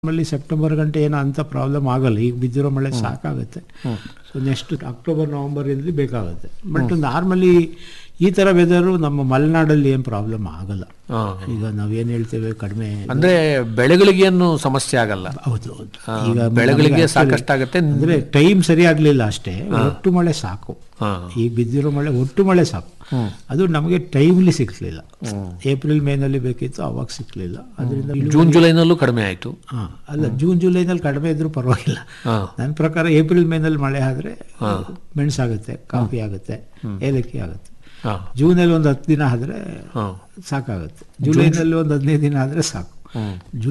ನಮ್ಮಲ್ಲಿ ಸೆಪ್ಟೆಂಬರ್ ಗಂಟೆ ಏನೋ ಅಂತ ಪ್ರಾಬ್ಲಮ್ ಆಗಲ್ಲ ಈಗ ಬಿದ್ದಿರೋ ಮಳೆ ಸಾಕಾಗುತ್ತೆ ಸೊ ನೆಕ್ಸ್ಟ್ ಅಕ್ಟೋಬರ್ ನವಂಬರ್ ಇಂದ ಬೇಕಾಗುತ್ತೆ ಬಟ್ ನಾರ್ಮಲಿ ಈ ಥರ ವೆದರು ನಮ್ಮ ಮಲೆನಾಡಲ್ಲಿ ಏನು ಪ್ರಾಬ್ಲಮ್ ಆಗಲ್ಲ ಹಾ. ಈಗ ನಾವೇನು ಹೇಳ್ತೇವೆ ಕಡಿಮೆ ಅಂದ್ರೆ ಬೆಳೆಗಳಿಗೆ ಏನು ಸಮಸ್ಯೆ ಆಗಲ್ಲ ಹೌದು ಹೌದು ಹಾ, ಈಗ ಬೆಳೆಗಳಿಗೆ ನಮ್ಗೆ actually ಸಾಕಷ್ಟಾಗತ್ತೆ ಅಂದ್ರೆ ಟೈಮ್ ಸರಿ ಆಗ್ಲಿಲ್ಲ ಅಷ್ಟೇ ಒಟ್ಟು ಮಳೆ ಸಾಕು ಹಾ. ಈಗ ಬಿದ್ದಿರೋ ಮಳೆ ಒಟ್ಟು ಮಳೆ ಸಾಕು ಅದು ನಮಗೆ ಟೈಮ್ಲಿ ಸಿಗ್ಲಿಲ್ಲ ಏಪ್ರಿಲ್ ಮೇನಲ್ಲಿ ಬೇಕಿತ್ತು ಅವಾಗ ಸಿಗ್ಲಿಲ್ಲ ಅದರಿಂದ ಜೂನ್ ಜುಲೈನಲ್ಲೂ ಕಡಿಮೆ ಆಯ್ತು ಹಾ ಅಲ್ಲ ಜೂನ್ ಜುಲೈನಲ್ಲಿ ಕಡಿಮೆ ಇದ್ರೂ ಪರವಾಗಿಲ್ಲ ಹಾ. ನನ್ನ ಪ್ರಕಾರ ಏಪ್ರಿಲ್ ಮೇನಲ್ಲಿ ಮಳೆ ಆದ್ರೆ ಮೆಣಸಾಗುತ್ತೆ ಕಾಫಿ ಆಗುತ್ತೆ ಏಲಕ್ಕಿ ಆಗುತ್ತೆ ಹಾ. ಜೂನಲ್ಲಿ ಒಂದು ಹತ್ತು ದಿನ ಆದ್ರೆ ಹಾ. ಸಾಕಾಗುತ್ತೆ ಜುಲೈನಲ್ಲಿ ಒಂದು ಹದಿನೈದು ದಿನ ಆದ್ರೆ ಸಾಕು ಹ್ಮ್.